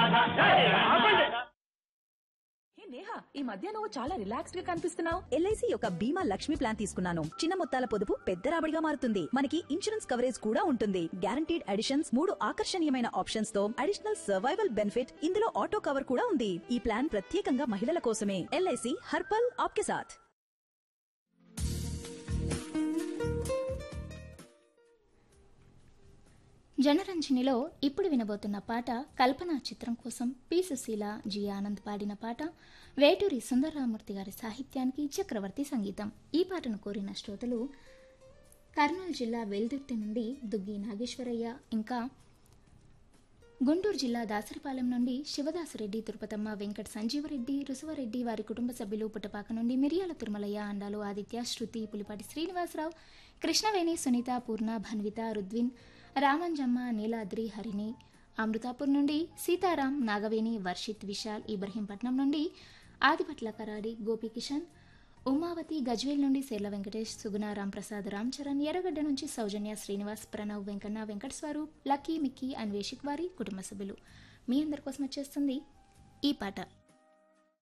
హే నేహా ఈ మధ్య నువ్వు చాలా రిలాక్స్డ్ గా కనిపిస్తున్నావు ఎల్ఐసి యొక్క బీమా లక్ష్మి ప్లాన్ తీసుకున్నాను చిన్న మొత్తాల పొదుపు పెద్ద రాబడిగా మారుతుంది మనకి ఇన్సూరెన్స్ కవరేజ్ కూడా ఉంటుంది గ్యారంటీడ్ అడిషన్స్ మూడు ఆకర్షణీయమైన ఆప్షన్స్ తో అడిషనల్ సర్వైవల్ బెనిఫిట్ ఇందులో ఆటో కవర్ కూడా ఉంది ఈ ప్లాన్ ప్రత్యేకంగా మహిళల కోసమే ఎల్ఐసి హర్పల్ ఆప్కే సాథ్ జనరంజనిలో ఇప్పుడు వినబోతున్న పాట కల్పన చిత్రం కోసం పి సుశీల జి ఆనంద్ పాడిన పాట వేటూరి సుందరరామూర్తి గారి సాహిత్యానికి చక్రవర్తి సంగీతం ఈ పాటను కోరిన శ్రోతలు కర్నూలు జిల్లా వెల్దుర్తి నుండి దుగ్గి నాగేశ్వరయ్య ఇంకా గుంటూరు జిల్లా దాసరిపాలెం నుండి శివదాసరెడ్డి తిరుపతమ్మ వెంకట సంజీవరెడ్డి రుసువరెడ్డి వారి కుటుంబ సభ్యులు పుట్టపాక నుండి మిరియాల తిరుమలయ్య అండాలు ఆదిత్య శృతి పులిపాటి శ్రీనివాసరావు కృష్ణవేణి సునీత పూర్ణ భన్విత రుద్విన్ రామంజమ్మ నీలాద్రి హరిణి అమృతాపూర్ నుండి సీతారాం నాగవేణి వర్షిత్ విశాల్ ఇబ్రహీంపట్నం నుండి ఆదిపట్ల కరాడి గోపీకిషన్ ఉమావతి గజ్వేల్ నుండి సేర్ల వెంకటేష్ సుగుణ రాంప్రసాద్ రామ్ చరణ్ ఎర్రగడ్డ నుంచి సౌజన్య శ్రీనివాస్ ప్రణవ్ వెంకన్న వెంకట స్వరూప్ లక్కీ మిక్కీ అన్వేషిక్ వారి కుటుంబ సభ్యులు మీ అందరి కోసం వచ్చేస్తుంది ఈ పాట